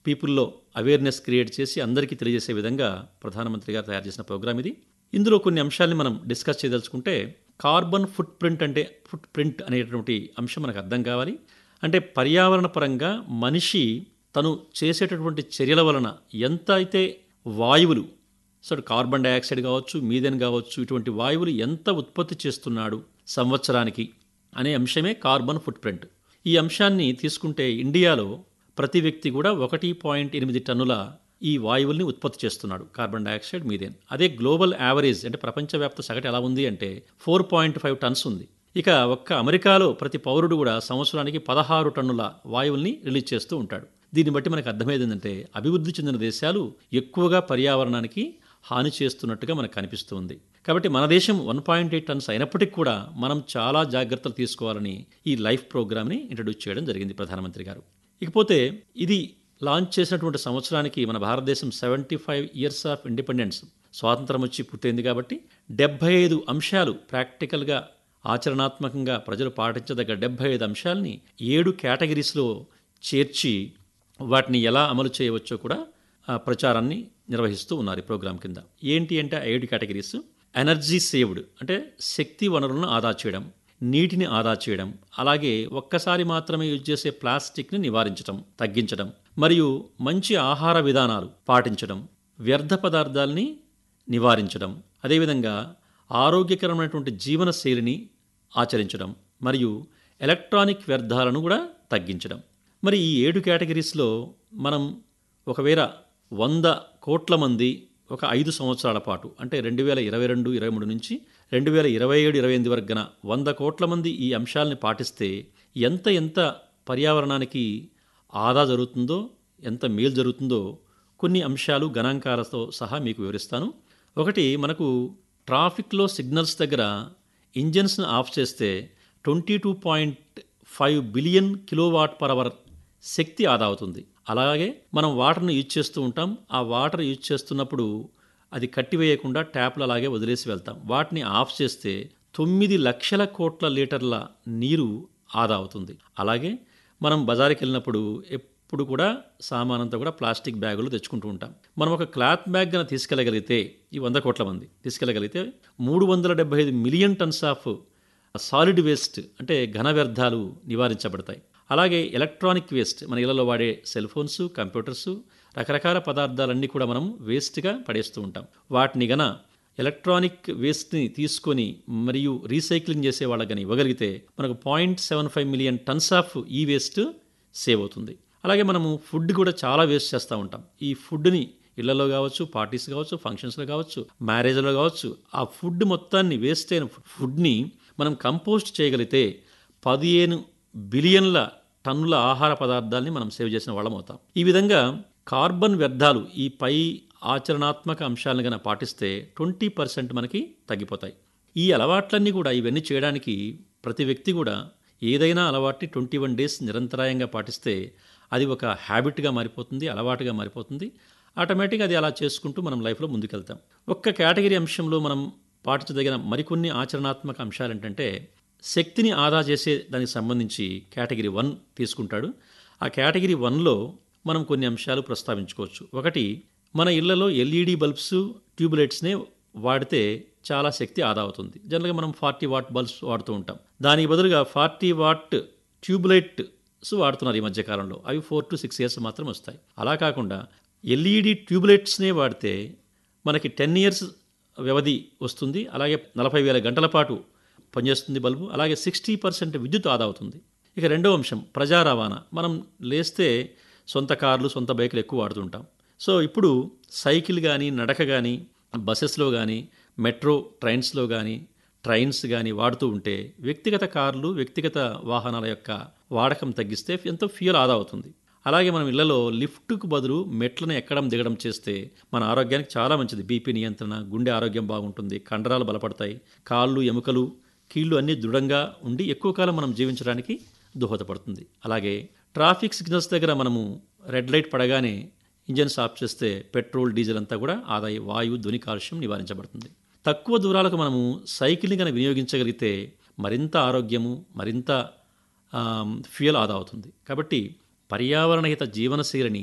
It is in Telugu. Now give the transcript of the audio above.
పీపుల్లో అవేర్నెస్ క్రియేట్ చేసి అందరికీ తెలియజేసే విధంగా ప్రధానమంత్రి గారు తయారు చేసిన ప్రోగ్రామ్ ఇది ఇందులో కొన్ని అంశాల్ని మనం డిస్కస్ చేయదలుచుకుంటే కార్బన్ ఫుట్ ప్రింట్ అంటే ఫుట్ ప్రింట్ అనేటువంటి అంశం మనకు అర్థం కావాలి అంటే పర్యావరణ పరంగా మనిషి తను చేసేటటువంటి చర్యల వలన ఎంత అయితే వాయువులు సో కార్బన్ డైఆక్సైడ్ కావచ్చు మీథేన్ కావచ్చు ఇటువంటి వాయువులు ఎంత ఉత్పత్తి చేస్తున్నాడు సంవత్సరానికి అనే అంశమే కార్బన్ ఫుట్ ప్రింట్ ఈ అంశాన్ని తీసుకుంటే ఇండియాలో ప్రతి వ్యక్తి కూడా ఒకటి పాయింట్ ఎనిమిది టన్నుల ఈ వాయువుల్ని ఉత్పత్తి చేస్తున్నాడు కార్బన్ డైఆక్సైడ్ మీథేన్ అదే గ్లోబల్ యావరేజ్ అంటే ప్రపంచవ్యాప్త సగటు ఎలా ఉంది అంటే ఫోర్ పాయింట్ ఫైవ్ టన్స్ ఉంది ఇక ఒక్క అమెరికాలో ప్రతి పౌరుడు కూడా సంవత్సరానికి పదహారు టన్నుల వాయువుల్ని రిలీజ్ చేస్తూ ఉంటాడు దీన్ని బట్టి మనకు అర్థమయ్యేది ఏంటంటే అభివృద్ధి చెందిన దేశాలు ఎక్కువగా పర్యావరణానికి హాని చేస్తున్నట్టుగా మనకు కనిపిస్తుంది కాబట్టి మన దేశం వన్ పాయింట్ ఎయిట్ టన్స్ అయినప్పటికీ కూడా మనం చాలా జాగ్రత్తలు తీసుకోవాలని ఈ లైఫ్ ప్రోగ్రామ్ని ఇంట్రడ్యూస్ చేయడం జరిగింది ప్రధానమంత్రి గారు ఇకపోతే ఇది లాంచ్ చేసినటువంటి సంవత్సరానికి మన భారతదేశం seventy five years of independence స్వాతంత్రం వచ్చి పుట్టింది కాబట్టి డెబ్బై ఐదు అంశాలు ప్రాక్టికల్గా ఆచరణాత్మకంగా ప్రజలు పాటించదగ్గ డెబ్బై ఐదు అంశాలని ఏడు కేటగిరీస్లో చేర్చి వాటిని ఎలా అమలు చేయవచ్చో కూడా ఆ ప్రచారాన్ని నిర్వహిస్తూ ఉన్నారు ఈ ప్రోగ్రాం కింద ఏంటి అంటే ఆ ఏడు కేటగిరీస్ ఎనర్జీ సేవ్డ్ అంటే శక్తి వనరులను ఆదా చేయడం నీటిని ఆదా చేయడం అలాగే ఒక్కసారి మాత్రమే యూజ్ చేసే ప్లాస్టిక్ని నివారించడం తగ్గించడం మరియు మంచి ఆహార విధానాలు పాటించడం వ్యర్థ పదార్థాలని నివారించడం అదేవిధంగా ఆరోగ్యకరమైనటువంటి జీవన శైలిని ఆచరించడం మరియు ఎలక్ట్రానిక్ వ్యర్థాలను కూడా తగ్గించడం మరి ఈ ఏడు కేటగిరీస్లో మనం ఒకవేళ వంద కోట్ల మంది ఒక ఐదు సంవత్సరాల పాటు అంటే రెండు వేల ఇరవై రెండు ఇరవై మూడు నుంచి రెండు వేల ఇరవై ఏడు ఇరవై ఎనిమిది వరకు గన వంద కోట్ల మంది ఈ అంశాలని పాటిస్తే ఎంత ఎంత పర్యావరణానికి ఆదా జరుగుతుందో ఎంత మేలు జరుగుతుందో కొన్ని అంశాలు గణాంకాలతో సహా మీకు వివరిస్తాను ఒకటి మనకు ట్రాఫిక్లో సిగ్నల్స్ దగ్గర ఇంజన్స్ని ఆఫ్ చేస్తే twenty two point five billion kilowatt per hour శక్తి ఆదా అవుతుంది అలాగే మనం వాటర్ని యూజ్ చేస్తూ ఉంటాం ఆ వాటర్ యూజ్ చేస్తున్నప్పుడు అది కట్టివేయకుండా ట్యాప్లు అలాగే వదిలేసి వెళ్తాం వాటిని ఆఫ్ చేస్తే తొమ్మిది లక్షల కోట్ల లీటర్ల నీరు ఆదా అవుతుంది అలాగే మనం బజారుకి వెళ్ళినప్పుడు ఎప్పుడు కూడా సామానంతా కూడా ప్లాస్టిక్ బ్యాగులు తెచ్చుకుంటూ ఉంటాం మనం ఒక క్లాత్ బ్యాగ్ కనుక తీసుకెళ్ళగలిగితే ఈ వంద కోట్ల మంది తీసుకెళ్ళగలిగితే మూడు వందల డెబ్బై ఐదు million tons of solid waste అంటే ఘన వ్యర్థాలు నివారించబడతాయి అలాగే ఎలక్ట్రానిక్ వేస్ట్ మన ఇళ్లలో వాడే సెల్ ఫోన్స్ కంప్యూటర్స్ రకరకాల పదార్థాలన్నీ కూడా మనం వేస్ట్గా పడేస్తూ ఉంటాం వాటిని గన ఎలక్ట్రానిక్ వేస్ట్ని తీసుకొని మరియు రీసైక్లింగ్ చేసే వాళ్ళకి కానీ ఇవ్వగలిగితే మనకు point seven five million tons of ఈ వేస్ట్ సేవ్ అవుతుంది అలాగే మనము ఫుడ్ కూడా చాలా వేస్ట్ చేస్తూ ఉంటాం ఈ ఫుడ్ని ఇళ్లలో కావచ్చు పార్టీస్ కావచ్చు ఫంక్షన్స్లో కావచ్చు మ్యారేజ్లో కావచ్చు ఆ ఫుడ్ మొత్తాన్ని వేస్ట్ అయిన ఫుడ్ని మనం కంపోస్ట్ చేయగలిగితే పదిహేను బిలియన్ల టన్నుల ఆహార పదార్థాలని మనం సేవ్ చేసిన వాళ్ళం అవుతాం ఈ విధంగా కార్బన్ వ్యర్థాలు ఈ పై ఆచరణాత్మక అంశాలను కనుక పాటిస్తే ట్వంటీ పర్సెంట్ మనకి తగ్గిపోతాయి ఈ అలవాట్లన్నీ కూడా ఇవన్నీ చేయడానికి ప్రతి వ్యక్తి కూడా ఏదైనా అలవాటుని ట్వంటీ వన్ డేస్ నిరంతరాయంగా పాటిస్తే అది ఒక హ్యాబిట్గా మారిపోతుంది అలవాటుగా మారిపోతుంది ఆటోమేటిక్గా అది అలా చేసుకుంటూ మనం లైఫ్లో ముందుకెళ్తాం ఒక్క కేటగిరీ అంశంలో మనం పాటించదగిన మరికొన్ని ఆచరణాత్మక అంశాలు ఏంటంటే శక్తిని ఆదా చేసే దానికి సంబంధించి కేటగిరీ వన్ తీసుకుంటాడు ఆ కేటగిరీ వన్లో మనం కొన్ని అంశాలు ప్రస్తావించుకోవచ్చు ఒకటి మన ఇళ్లలో ఎల్ఈడి బల్బ్స్ ట్యూబ్లైట్స్నే వాడితే చాలా శక్తి ఆదా అవుతుంది జనరల్గా మనం ఫార్టీ వాట్ బల్బ్స్ వాడుతూ ఉంటాం దానికి బదులుగా ఫార్టీ వాట్ ట్యూబ్లైట్స్ వాడుతున్నారు ఈ మధ్యకాలంలో అవి ఫోర్ టు సిక్స్ ఇయర్స్ మాత్రం వస్తాయి అలా కాకుండా ఎల్ఈడి ట్యూబ్లైట్స్నే వాడితే మనకి టెన్ ఇయర్స్ వ్యవధి వస్తుంది అలాగే నలభై వేల గంటల పాటు పనిచేస్తుంది బల్బు అలాగే సిక్స్టీ పర్సెంట్ విద్యుత్ ఆదా అవుతుంది ఇక రెండో అంశం ప్రజా రవాణా మనం లేస్తే సొంత కార్లు సొంత బైకులు ఎక్కువ వాడుతుంటాం సో ఇప్పుడు సైకిల్ కానీ నడక కానీ బస్సెస్లో కానీ మెట్రో ట్రైన్స్లో కానీ ట్రైన్స్ కానీ వాడుతూ ఉంటే వ్యక్తిగత కార్లు వ్యక్తిగత వాహనాల యొక్క వాడకం తగ్గిస్తే ఎంతో ఫ్యూయల్ ఆదా అవుతుంది అలాగే మనం ఇళ్లలో లిఫ్ట్కు బదులు మెట్లను ఎక్కడం దిగడం చేస్తే మన ఆరోగ్యానికి చాలా మంచిది బీపీ నియంత్రణ గుండె ఆరోగ్యం బాగుంటుంది కండరాలు బలపడతాయి కాళ్ళు ఎముకలు కీళ్ళు అన్నీ దృఢంగా ఉండి ఎక్కువ కాలం మనం జీవించడానికి దోహదపడుతుంది అలాగే ట్రాఫిక్ సిగ్నల్స్ దగ్గర మనము రెడ్ లైట్ పడగానే ఇంజన్స్ ఆఫ్ చేస్తే పెట్రోల్ డీజిల్ అంతా కూడా ఆదాయ వాయువు ధ్వని కాలుష్యం నివారించబడుతుంది తక్కువ దూరాలకు మనము సైకిల్ని కనుక వినియోగించగలిగితే మరింత ఆరోగ్యము మరింత ఫ్యూయల్ ఆదా అవుతుంది కాబట్టి పర్యావరణహిత జీవనశైలిని